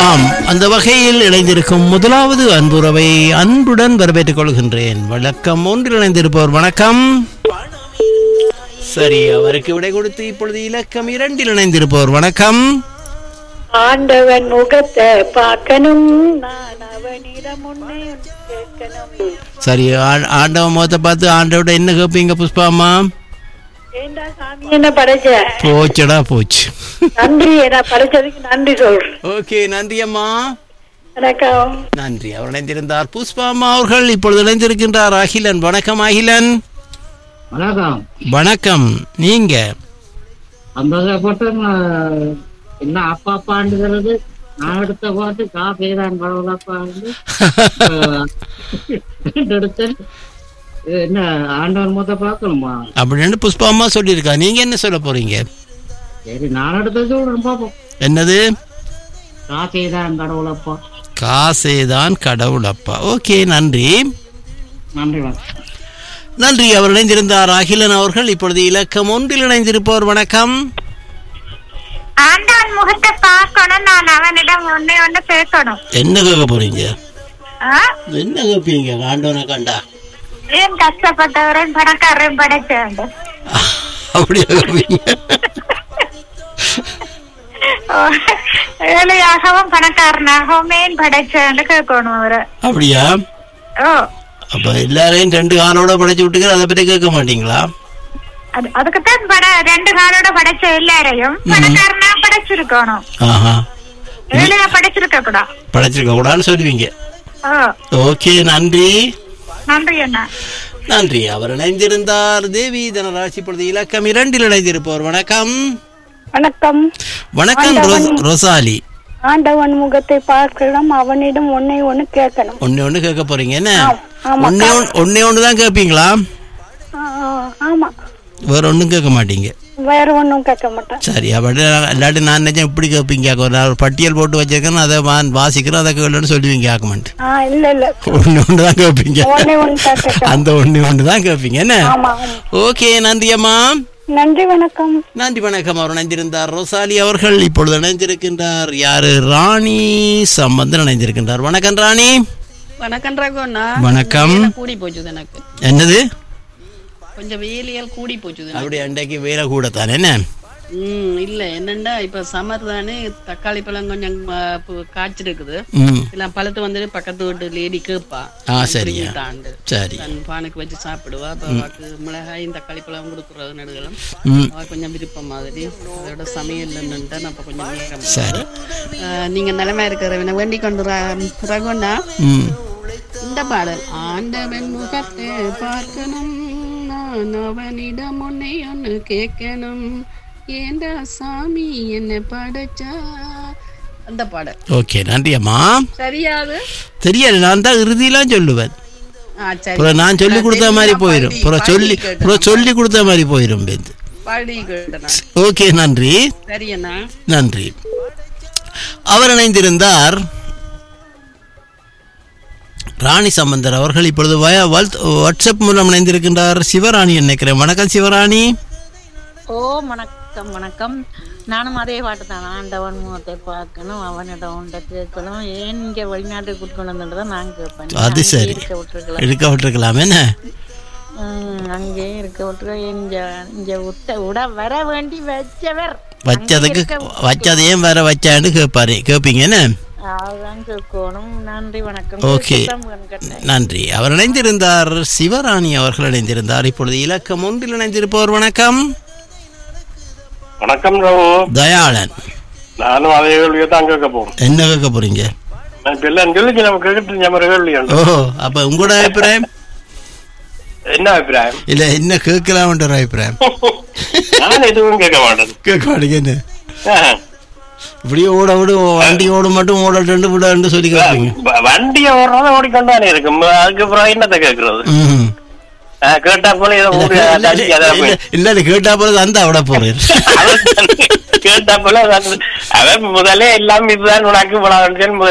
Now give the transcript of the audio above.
ஆம் அந்த வகையில் இணைந்திருக்கும் முதலாவது அன்புறவை அன்புடன் வரவேற்றுக் கொள்கின்றேன் வழக்கம் ஒன்றில் இணைந்திருப்பவர் வணக்கம் சரி அவருக்கு விடை கொடுத்து இப்பொழுது இலக்கம் இரண்டில் இணைந்திருப்பவர் வணக்கம் ஆண்டவன் முகத்தை பார்க்கணும் நான் அவனிடம் உன்னை கேட்கணும் சரி ஆ- ஆண்டவன் முகத்தை பார்த்து ஆண்டவோட என்ன கேட்பீங்க புஷ்பாமா ஏண்டா சாமி என்ன படைச்ச போச்சுடா போச்சு நன்றி என்ன படைச்சதுக்கு நன்றி சொல்றேன் ஓகே நன்றி அம்மா வணக்கம் நன்றி அவர் இணைந்திருந்தார் புஷ்பாமா அவர்கள் இப்பொழுது இணைந்திருக்கின்றார் அகிலன் வணக்கம் அகிலன் வணக்கம் வணக்கம் நீங்க அந்த போட்டு நான் என்ன அப்பா அப்பாண்டுகிறது நான் எடுத்த பாட்டு காப்பி தான் கடவுளப்பா வந்து எடுத்தேன் இது என்ன ஆண்டவன் மொத்த பார்க்கணுமா அப்படின்னு புஷ்பாமா சொல்லியிருக்கா நீங்க என்ன சொல்ல போறீங்க சரி நான் எடுத்தது சொல்றேன் பாப்போம் என்னது காசே தான் கடவுளப்பா காசேதான் கடவுள் அப்பா ஓகே நன்றி நன்றி வணக்கம் நன்றி அவர் இணைந்திருந்தார் அகிலன் அவர்கள் இப்பொழுது இலக்கம் ஒன்றில் இணைந்திருப்பவர் வணக்கம் ஆண்டவன் முகத்தை பார்க்கணும் நான் அவனிடம் ஒன்னே ஒண்ணு கேட்கணும் என்ன கேட்க போறீங்க ஆ? என்ன கேட்பீங்க ஆண்டவனை கண்டா ஏன் கஷ்டப்பட்டவரையும் பணக்காரரையும் படைச்ச வேண்டும் அப்படியா கேட்பீங்க ஏழையாகவும் பணக்காரனாகவும் ஏன் படைச்சேன்னு கேட்கணும் அவரை அப்படியா ஓ அப்ப எல்லாரையும் ரெண்டு காலோட படைச்சு விட்டுக்கிற அதை பற்றி கேட்க மாட்டீங்களா அது அதுக்குத்தான் பட ரெண்டு காலோட படைச்ச எல்லாரையும் பணக்காரனா படைச்சிருக்கணும் ஆஹா ஏழையா படைச்சிருக்க கூடாது படைச்சிருக்க கூடாதுன்னு சொல்லுவீங்க ஓ ஓகே நன்றி நன்றி அண்ணா நன்றி அவர் இணைந்திருந்தார் தேவி தனராசி பொழுது இலக்கம் இரண்டில் இணைந்திருப்பவர் வணக்கம் வணக்கம் வணக்கம் ரொ- ரொசாலி ஆண்டவன் முகத்தை பார்க்கணும் அவனிடம் ஒன்னை ஒண்ணு கேட்கணும் ஒண்ணே ஒண்ணு கேட்க போறீங்க என்ன ஆமா. ஒன்னே ஒண்ணு- ஒண்ணே ஒண்ணு தான் கேட்பீங்களா ஆ, ஆமா வேற ஒண்ணும் கேட்க மாட்டீங்க வேற ஒண்ணும் கேட்க மாட்டேன் சரி அப்படி இல்லாட்டி நான் நினைச்சேன் இப்படி கேட்பீங்க ஒரு நான் ஒரு பட்டியல் போட்டு வச்சிருக்கேன் அதை வா- வாசிக்கிறேன் அதை கேளுன்னு சொல்லுவீங்க கேட்க மாட்டேன் ஆ இல்ல இல்ல ஒண்ணு ஒன்று தான் கேட்பீங்க ஒண்ணே ஒண்ணு தான் கேட்கணும் அந்த ஒண்ணு ஒன்று தான் கேட்பீங்க என்ன ஆமா ஆமா. ஓகே நன்றி அம்மா நன்றி வணக்கம் நன்றி வணக்கம் அவர் இணைந்திருந்தார் ரோசாலி அவர்கள் இப்பொழுது இணைந்திருக்கின்றார் யாரு ராணி சம்பந்தன் இணைந்திருக்கின்றார் வணக்கம் ராணி வணக்கம் ரகுண்ணா வணக்கம் வேலை கூடி போச்சுது எனக்கு என்னது கொஞ்சம் வேலையால் கூடி போச்சுது எனக்கு. அப்படி அன்றைக்கு வேலை கூட தானே என்ன ம் இல்ல என்னண்டா இப்ப சம்மர் தானே தக்காளி பழம் கொஞ்சம் ஆ, பு- காய்ச்சிருக்குது ம் எல்லாம் பழத்து வந்துட்டு பக்கத்து வீட்டு லேடி கேப்பா ஆ சரியா தாண்டு சரி தன் பானுக்கு வச்சு சாப்பிடுவா அப்ப அவக்கு மிளகாயும் தக்காளி பழம் கொடுக்குறது நடுகளும் ம் அவ கொஞ்சம் விருப்பம் மாதிரி அதோட சமையல் என்னன்ட்டு நான் அப்ப கொஞ்சம் நேரம் சரி ஆ, நீங்க நிலைமை இருக்கிறவன வேண்டிக் கொண்டு ர- ரகுண்ணா ம் இந்த பாடல் ஆண்டவன் முகத்தை பார்க்கணும் நான் அவனிடம் உன்னை ஒன்று கேட்கணும் ஏண்டா சாமி என்ன படைச்சா அந்த பாடல் ஓகே நன்றி அம்மா சரியாது தெரியாது நான் தான் இறுதியெல்லாம் சொல்லுவேன் ஆ சரி அப்புறம் நான் சொல்லி கொடுத்த மாதிரி போயிடும் அப்புறம் சொல்லி அப்புறம் சொல்லி கொடுத்த மாதிரி போயிடும் பேந்து பாடி கேட்டனா ஓகே நன்றி சரியண்ணா நன்றி அவர் இணைந்திருந்தார் ராணி சம்பந்தர் அவர்கள் இப்பொழுது வய- வாழ்த்- வாட்ஸ்அப் மூலம் இணைந்திருக்கின்றார் சிவராணி நினைக்கிறேன் வணக்கம் சிவராணி ஓ வணக்கம் வணக்கம் நானும் அதே பாட்டு தான் ஆண்டவன் முகத்தை பார்க்கணும் அவனிடம் உண்ட கேட்கணும் ஏன் இங்க வெளிநாட்டுக்கு கூட்டிட்டு வந்துதான் நான் கேட்பேன் அது அங்கேயே சரி இருக்க விட்டுருக்கலாம் எடுக்க விட்டுருக்கலாம் என்ன உம், அங்கேயே இருக்க விட்டுருக்க இங்க இங்க விட்ட விட வர வேண்டி வச்சவர் வச்சதுக்கு வச்சதையும் வேற வச்சான்னு கேட்பாரு கேட்பீங்க என்ன அதான் கேட்கணும் நன்றி வணக்கம் ஓகே கேட்கத்தான் வேணும். நன்றி அவர் இணைந்திருந்தார் சிவராணி அவர்கள் இணைந்திருந்தார் இப்பொழுது இலக்கம் ஒன்றில் இணைந்திருப்பவர் வணக்கம் வணக்கம் ரகு தயாளன் நானும் அதே கேள்வியை தான் கேட்க போறேன் என்ன கேட்க போறீங்க நான் இப்ப எல்லாம் சொல்லிச்சு நம்ம கேட்டு நம்ம கேள்வி உண்டு. ஓ அப்ப உங்களோட அபிப்பிராயம் என்ன அபிப்பிராயம் இல்ல என்ன கேட்கலாம்ன்ற ஒரு அபிப்பிராயம் நான் எதுவும் கேட்க மாட்டேன் கேட்க மாட்டேங்க என்ன ஆஹ். இப்படியே ஓட விடு வண்டி ஓட மட்டும் ஓடட்டு விடன்னு சொல்லி கேட்பீங்க வ- வண்டியை ஓடுறத ஓடிக்கொண்டானே இருக்கும் அதுக்கு அப்புறம் என்னத்தை கேட்கறது ம். ஆஹ், கேட்டா போல ஏதோ ஊரு இல்ல, தண்ணி அதை இல்ல, போய் இல்ல இல்ல கேட்டா போல அந்த அவட போறேன் அவன் கேட்டா போல அவன் முதல்ல எல்லாம் இதுதான் உனக்கு போலாம் முதல்